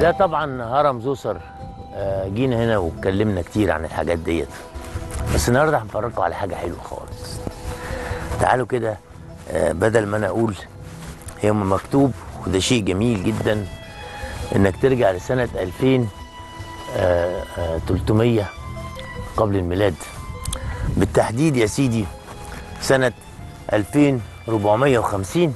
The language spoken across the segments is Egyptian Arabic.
ده طبعا هرم زوسر آه، جينا هنا واتكلمنا كتير عن الحاجات ديت بس النهارده هنفرجكم على حاجه حلوه خالص تعالوا كده آه، بدل ما انا اقول هي مكتوب وده شيء جميل جدا انك ترجع لسنه 2000 آه، آه، 300 قبل الميلاد بالتحديد يا سيدي سنه 2450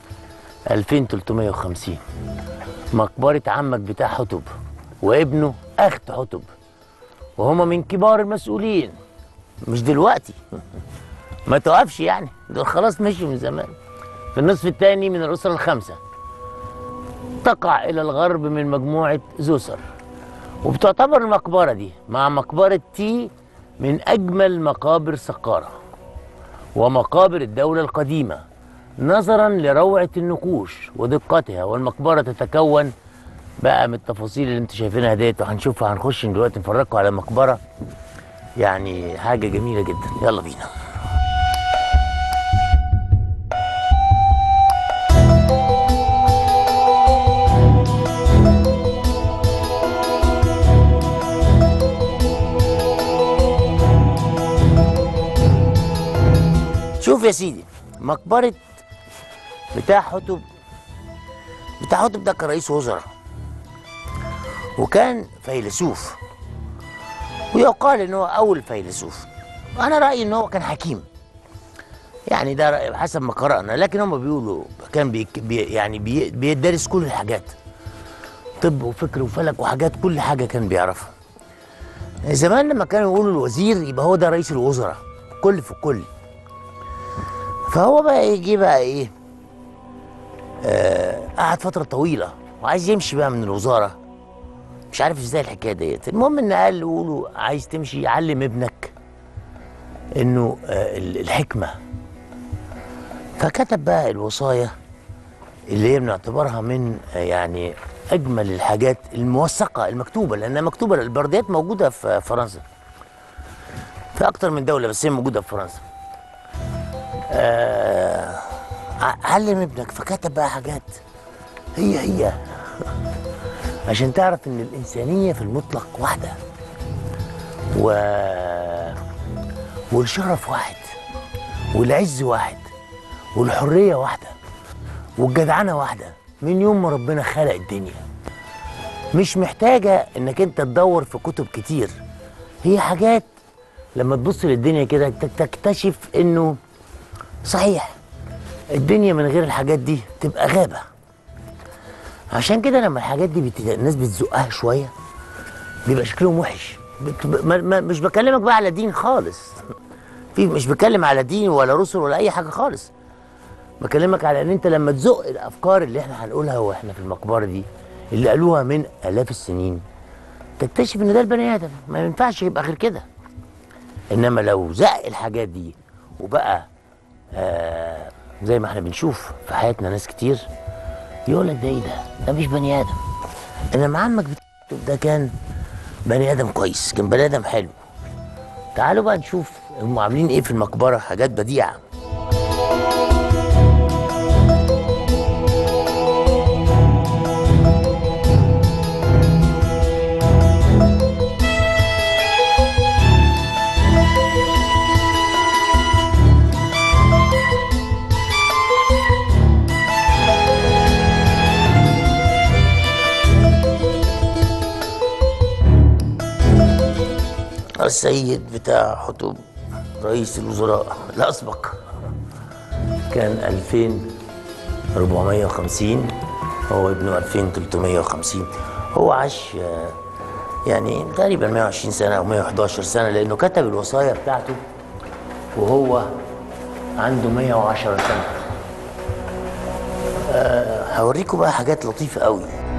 2350 مقبرة عمك بتاع حتب وابنه أخت حتب وهما من كبار المسؤولين مش دلوقتي ما توقفش يعني دول خلاص مشوا من زمان في النصف الثاني من الأسرة الخمسة تقع إلى الغرب من مجموعة زوسر وبتعتبر المقبرة دي مع مقبرة تي من أجمل مقابر سقارة ومقابر الدولة القديمة نظرا لروعة النقوش ودقتها والمقبرة تتكون بقى من التفاصيل اللي انتوا شايفينها ديت وهنشوفها هنخش دلوقتي نفرجكم على مقبرة يعني حاجة جميلة جدا يلا بينا شوف يا سيدي مقبرة بتاع حتب بتاع حتب ده كان رئيس وزراء وكان فيلسوف ويقال ان هو اول فيلسوف انا رايي ان هو كان حكيم يعني ده رأي حسب ما قرانا لكن هم بيقولوا كان بي بي يعني بي بيدرس كل الحاجات طب وفكر وفلك وحاجات كل حاجه كان بيعرفها زمان لما كانوا يقولوا الوزير يبقى هو ده رئيس الوزراء كل في كل فهو بقى يجي بقى ايه آه قعد فتره طويله وعايز يمشي بقى من الوزاره مش عارف ازاي الحكايه ديت المهم ان قال له عايز تمشي علم ابنك انه آه ال- الحكمه فكتب بقى الوصايا اللي هي بنعتبرها من آه يعني اجمل الحاجات الموثقه المكتوبه لانها مكتوبه البرديات موجوده في فرنسا في اكتر من دوله بس هي موجوده في فرنسا آه ع- علم ابنك فكتب بقى حاجات هي هي عشان تعرف ان الانسانيه في المطلق واحده و والشرف واحد والعز واحد والحريه واحده والجدعنه واحده من يوم ما ربنا خلق الدنيا مش محتاجه انك انت تدور في كتب كتير هي حاجات لما تبص للدنيا كده ت- تكتشف انه صحيح الدنيا من غير الحاجات دي تبقى غابة عشان كده لما الحاجات دي بت... الناس بتزقها شوية بيبقى شكلهم وحش بت... ما... ما... مش بكلمك بقى على دين خالص في مش بتكلم على دين ولا رسل ولا أي حاجة خالص بكلمك على ان انت لما تزق الافكار اللي احنا هنقولها واحنا في المقبره دي اللي قالوها من الاف السنين تكتشف ان ده البني ادم ما ينفعش يبقى غير كده انما لو زق الحاجات دي وبقى آه زي ما احنا بنشوف في حياتنا ناس كتير يقول لك ده ايه ده؟ ده مش بني ادم انما عمك بت- ده كان بني ادم كويس كان بني ادم حلو تعالوا بقى نشوف هم عاملين ايه في المقبره حاجات بديعه السيد بتاع حتب رئيس الوزراء الأسبق كان 2450 هو ابنه 2350 هو عاش آه، يعني تقريبا 120 سنة أو 111 سنة لأنه كتب الوصايا بتاعته وهو عنده 110 سنة آه، هوريكم بقى حاجات لطيفة قوي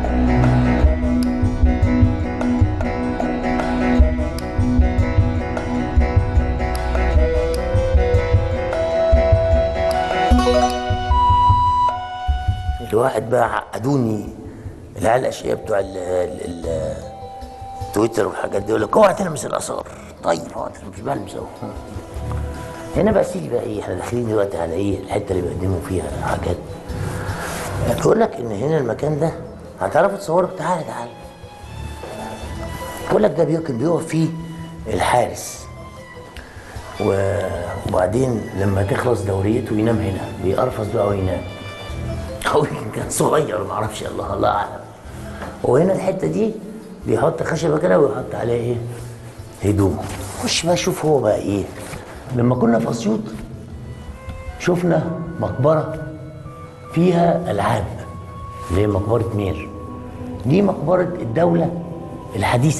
الواحد بقى عقدوني العيال الاشقياء بتوع ال- ال- ال- التويتر والحاجات دي يقول لك اوعى تلمس الاثار طيب حاضر مش بلمس اهو هنا بقى سيدي بقى ايه احنا داخلين دلوقتي على ايه الحته اللي بيقدموا فيها حاجات بيقول لك ان هنا المكان ده هتعرفوا تصوروا تعالى تعالى بقول لك ده بيقف بيقف فيه الحارس و- وبعدين لما تخلص دوريته ينام هنا بيقرفص بقى وينام هو يمكن كان صغير ما اعرفش الله الله اعلم وهنا الحته دي بيحط خشبه كده ويحط عليها ايه هدومه خش بقى شوف هو بقى ايه لما كنا في اسيوط شفنا مقبره فيها العاب اللي هي مقبره مير دي مقبره الدوله الحديثه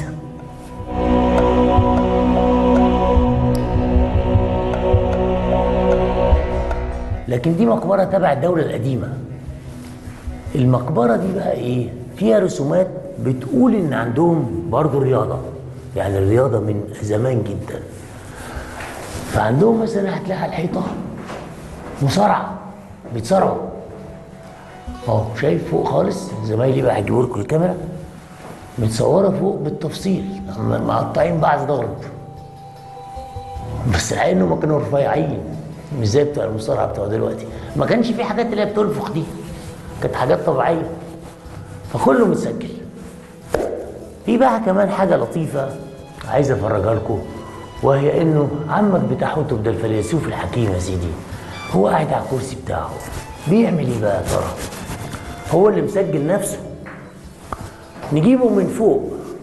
لكن دي مقبره تبع الدوله القديمه المقبره دي بقى ايه فيها رسومات بتقول ان عندهم برضو رياضه يعني الرياضه من زمان جدا فعندهم مثلا هتلاقي على الحيطه مصارعه بيتصارعوا اهو شايف فوق خالص زمايلي بقى هيجيبوا لكم الكاميرا متصوره فوق بالتفصيل م- مقطعين بعض ضرب بس الحقيقه انهم كانوا رفيعين مش زي بتوع المصارعه بتوع دلوقتي ما كانش في حاجات اللي هي بتنفخ دي كانت حاجات طبيعيه فكله متسجل في بقى كمان حاجه لطيفه عايز افرجها لكم وهي انه عمك بتاع حتب ده الفيلسوف الحكيم يا سيدي هو قاعد على الكرسي بتاعه بيعمل ايه بقى يا ترى هو اللي مسجل نفسه نجيبه من فوق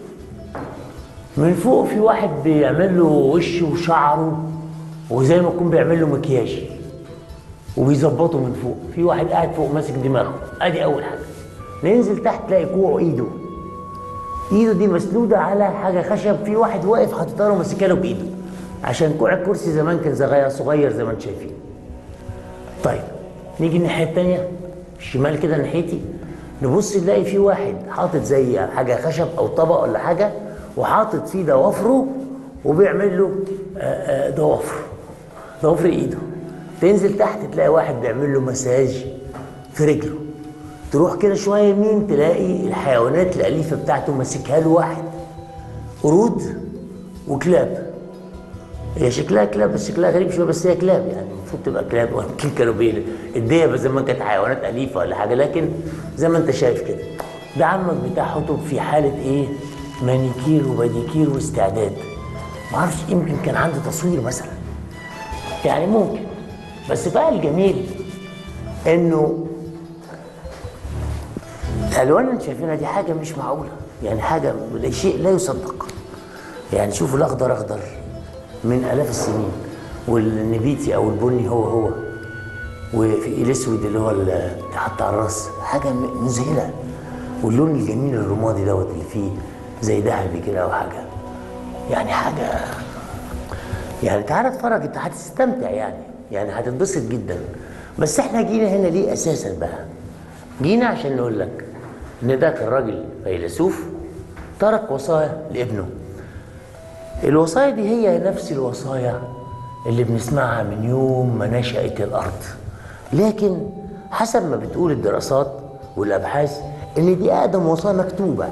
من فوق في واحد بيعمل له وشه وشعره وزي ما يكون بيعمل له مكياج وبيظبطه من فوق في واحد قاعد فوق ماسك دماغه ادي اول حاجه ننزل تحت تلاقي كوعه ايده ايده دي مسنوده على حاجه خشب في واحد واقف حاططها له ماسكها له بايده عشان كوع الكرسي زمان كان صغير صغير زي ما انتم شايفين طيب نيجي الناحيه الثانيه الشمال كده ناحيتي نبص نلاقي في واحد حاطط زي حاجه خشب او طبق ولا حاجه وحاطط فيه ضوافره وبيعمل له آه، آه، ضوافر ضوافر ايده تنزل تحت تلاقي واحد بيعمل له مساج في رجله تروح كده شويه يمين تلاقي الحيوانات الاليفه بتاعته ماسكها له واحد قرود وكلاب هي شكلها كلاب بس شكلها غريب شويه بس هي كلاب يعني المفروض تبقى كلاب ويمكن كانوا بي الدية زمان كانت حيوانات اليفه ولا حاجه لكن زي ما انت شايف كده ده عمك بتاع حطب في حاله ايه؟ مانيكير وباديكير واستعداد معرفش يمكن كان عنده تصوير مثلا يعني ممكن بس بقى الجميل انه الالوان اللي شايفينها دي حاجه مش معقوله يعني حاجه شيء لا يصدق يعني شوفوا الاخضر اخضر من الاف السنين والنبيتي او البني هو هو وفي الاسود اللي هو اللي حط على الراس حاجه م- مذهله واللون الجميل الرمادي دوت اللي فيه زي ذهبي كده او حاجه يعني حاجه يعني تعالى اتفرج انت هتستمتع يعني يعني هتتبسط جدا بس احنا جينا هنا ليه اساسا بقى جينا عشان نقول لك ان ده كان راجل فيلسوف ترك وصايا لابنه الوصايا دي هي نفس الوصايا اللي بنسمعها من يوم ما نشأت الأرض لكن حسب ما بتقول الدراسات والأبحاث إن دي أقدم وصايا مكتوبة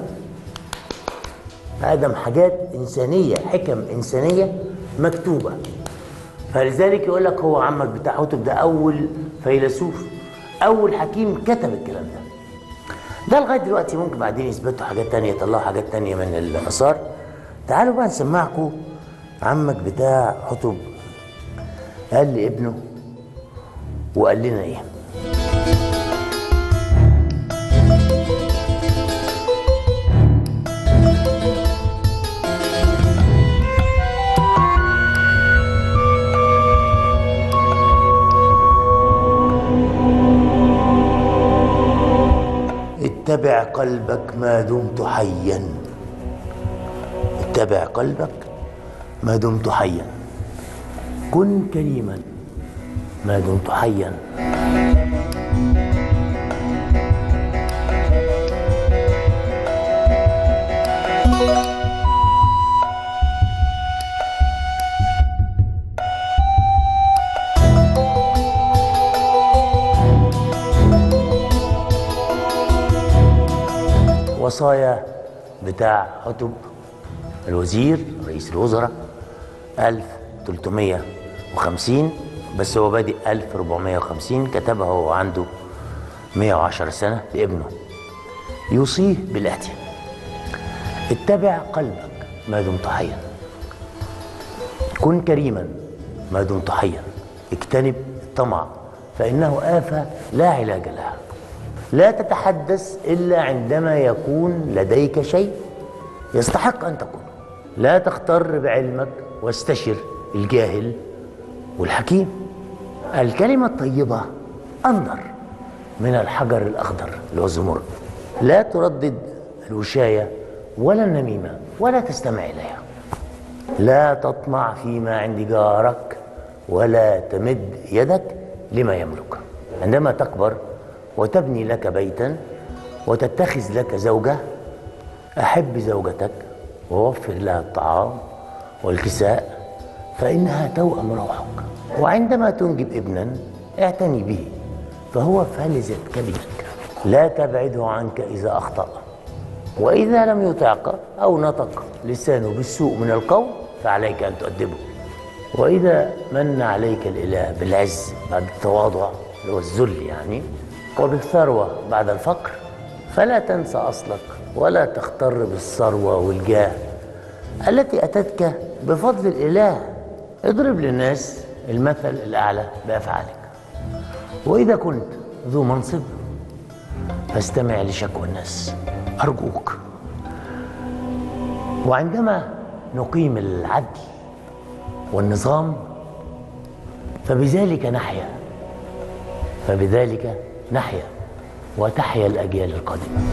أقدم حاجات إنسانية حكم إنسانية مكتوبة فلذلك يقول لك هو عمك بتاع حتب ده أول فيلسوف أول حكيم كتب الكلام ده ده لغايه دلوقتي ممكن بعدين يثبتوا حاجات تانية يطلعوا حاجات تانية من الاثار تعالوا بقى نسمعكم عمك بتاع حطب قال لابنه وقال لنا ايه اتبع قلبك ما دمت حيا اتبع قلبك ما دمت حيا كن كريما ما دمت حيا وصايا بتاع حتب الوزير رئيس الوزراء 1350 بس هو بادئ 1450 كتبها وهو عنده 110 سنة لابنه يوصيه بالآتي اتبع قلبك ما دمت حيا كن كريما ما دمت حيا اجتنب الطمع فإنه آفة لا علاج لها لا تتحدث إلا عندما يكون لديك شيء يستحق أن تقوله لا تغتر بعلمك واستشر الجاهل والحكيم الكلمة الطيبة أنظر من الحجر الأخضر اللي هو الزمرد لا تردد الوشاية ولا النميمة ولا تستمع إليها لا تطمع فيما عند جارك ولا تمد يدك لما يملك عندما تكبر وتبني لك بيتا وتتخذ لك زوجة أحب زوجتك ووفر لها الطعام والكساء فإنها توأم روحك وعندما تنجب ابنا اعتني به فهو فلذة كبدك لا تبعده عنك إذا أخطأ وإذا لم يطعك أو نطق لسانه بالسوء من القول فعليك أن تؤدبه وإذا من عليك الإله بالعز بعد التواضع اللي هو الذل يعني وبالثروة بعد الفقر فلا تنسى أصلك ولا تغتر بالثروة والجاه التي أتتك بفضل الإله اضرب للناس المثل الأعلى بأفعالك وإذا كنت ذو منصب فاستمع لشكوى الناس أرجوك وعندما نقيم العدل والنظام فبذلك نحيا فبذلك نحيا وتحيا الأجيال القادمة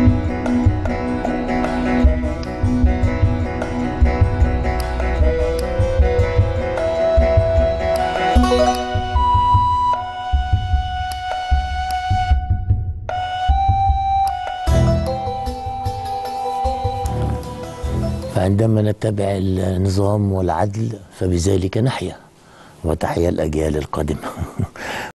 فعندما نتبع النظام والعدل فبذلك نحيا وتحيا الأجيال القادمة